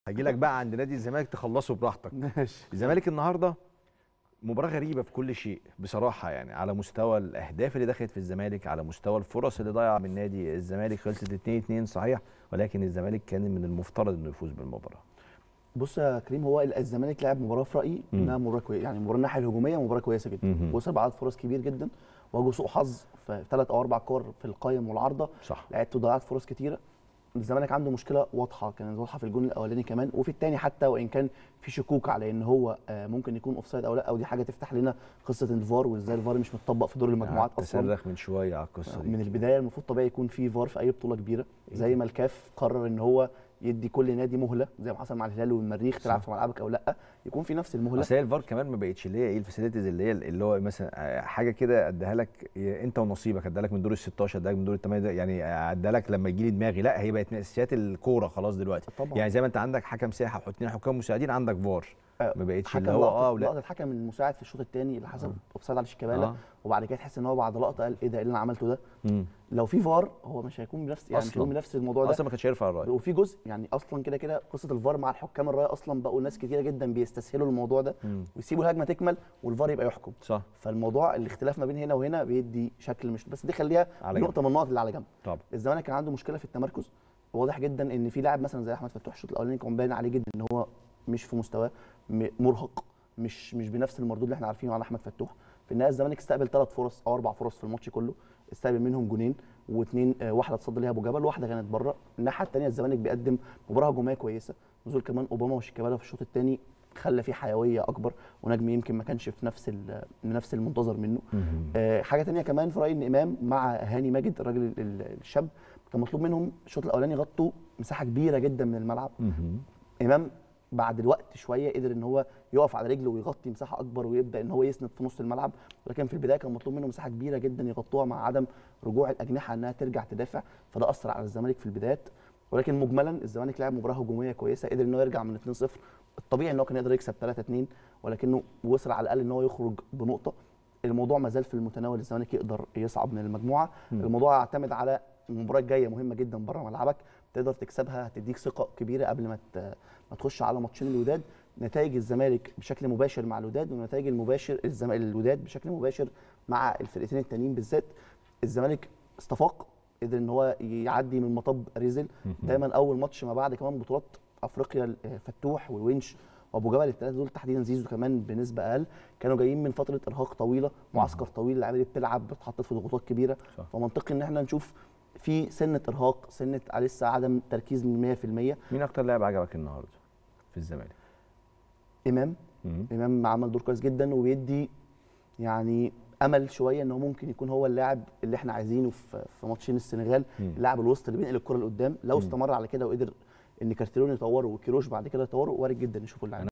هجي لك بقى عند نادي الزمالك تخلصه براحتك ماشي الزمالك النهارده مباراه غريبه في كل شيء بصراحه يعني على مستوى الاهداف اللي دخلت في الزمالك على مستوى الفرص اللي ضيع من نادي الزمالك خلصت 2 2 صحيح ولكن الزمالك كان من المفترض انه يفوز بالمباراه بص يا كريم هو الزمالك لعب مباراه في رايي مم. انها مباراه كويسه يعني مباراه الناحيه الهجوميه مباراه كويسه جدا مهم. وصل بعدد فرص كبير جدا واجهوا سوء حظ في ثلاث او اربع كور في القايم والعارضه صح لعبت وضيعت فرص كتيره الزمالك عنده مشكله واضحه كانت واضحه في الجون الاولاني كمان وفي الثاني حتى وان كان في شكوك على ان هو آه، ممكن يكون اوفسايد او لا ودي حاجه تفتح لنا قصه الفار وازاي الفار مش متطبق في دور المجموعات قعدت اصلا اصرخ من شويه على القصه دي من البدايه المفروض طبيعي يكون في فار في اي بطوله كبيره زي ما الكاف قرر ان هو يدي كل نادي مهله زي ما حصل مع الهلال والمريخ تلعب صح. في ملعبك او لا يكون في نفس المهله اصل هي الفار كمان ما بقتش اللي هي ايه الفاسيلتيز اللي هي اللي هو مثلا آه، حاجه كده اديها لك إيه، انت ونصيبك اديها لك من دور ال 16 اديها لك من دور الثمانيه يعني اديها لك لما يجي لي دماغي لا هي بقت من اساسيات الكوره خلاص دلوقتي طبعا يعني زي ما انت عندك حكم ساحه واثنين حكام مساعدين عندك فار آه، ما بقتش حكم اللي هو اه لقطه ولا لقطه الحكم المساعد في الشوط الثاني اللي حسب اوفسايد على شيكابالا آه. وبعد كده تحس ان هو بعد لقطه قال ايه ده إيه اللي انا عملته ده مم. لو في فار هو مش هيكون بنفس يعني مش أصلاً. هيكون بنفس الموضوع ده اصلا ما كانش هيرفع الراي وفي جزء يعني اصلا كده كده قصه الفار مع الحكام الرايه اصلا بقوا ناس كتيره جدا بيستسهلوا الموضوع ده مم. ويسيبوا الهجمه تكمل والفار يبقى يحكم صح فالموضوع الاختلاف ما بين هنا وهنا بيدي شكل مش بس دي خليها على جنب. نقطه من النقط اللي على جنب طبعا الزمالك كان عنده مشكله في التمركز واضح جدا ان في لاعب مثلا زي احمد فتوح الشوط الاولاني كان باين عليه جدا ان هو مش في مستواه م- مرهق مش مش بنفس المردود اللي احنا عارفينه على احمد فتوح في النهايه الزمالك استقبل ثلاث فرص او اربع فرص في الماتش كله استقبل منهم جونين واثنين آه، واحده اتصدى ليها ابو جبل واحده كانت بره الناحيه الثانيه الزمالك بيقدم مباراه هجوميه كويسه نزول كمان اوباما وشيكابالا في الشوط الثاني خلى فيه حيويه اكبر ونجم يمكن ما كانش في نفس ال- نفس المنتظر منه مم. آه، حاجه تانية كمان في رايي ان امام مع هاني ماجد الراجل ال- ال- الشاب كان مطلوب منهم الشوط الاولاني يغطوا مساحه كبيره جدا من الملعب مم. امام بعد الوقت شويه قدر ان هو يقف على رجله ويغطي مساحه اكبر ويبدا ان هو يسند في نص الملعب ولكن في البدايه كان مطلوب منه مساحه كبيره جدا يغطوها مع عدم رجوع الاجنحه انها ترجع تدافع فده اثر على الزمالك في البدايات ولكن مجملا الزمالك لعب مباراه هجوميه كويسه قدر ان هو يرجع من 2-0 الطبيعي ان هو كان يقدر يكسب 3-2 ولكنه وصل على الاقل ان هو يخرج بنقطه الموضوع ما زال في المتناول الزمالك يقدر يصعد من المجموعه مم. الموضوع يعتمد على المباراه الجايه مهمه جدا بره ملعبك تقدر تكسبها هتديك ثقه كبيره قبل ما ت- ما تخش على ماتشين الوداد نتائج الزمالك بشكل مباشر مع الوداد ونتائج المباشر الزم... الوداد بشكل مباشر مع الفرقتين التانيين بالذات الزمالك استفاق قدر ان هو يعدي من مطب ريزل دايما اول ماتش ما بعد كمان بطولات افريقيا آه، فتوح والونش وابو جبل الثلاثه دول تحديدا زيزو كمان بنسبه اقل كانوا جايين من فتره ارهاق طويله معسكر طويل اللعيبه اللي بتلعب بتحط في ضغوطات كبيره صح. فمنطقي ان احنا نشوف في سنه ارهاق سنه لسه عدم تركيز من 100% مين اكتر لاعب عجبك النهارده في الزمالك امام مم. امام عمل دور كويس جدا وبيدي يعني امل شويه ان هو ممكن يكون هو اللاعب اللي احنا عايزينه في في ماتشين السنغال مم. اللاعب الوسط اللي بينقل الكره لقدام لو مم. استمر على كده وقدر ان كارتيرون يطوره وكيروش بعد كده يطوره وارد جدا نشوفه اللاعب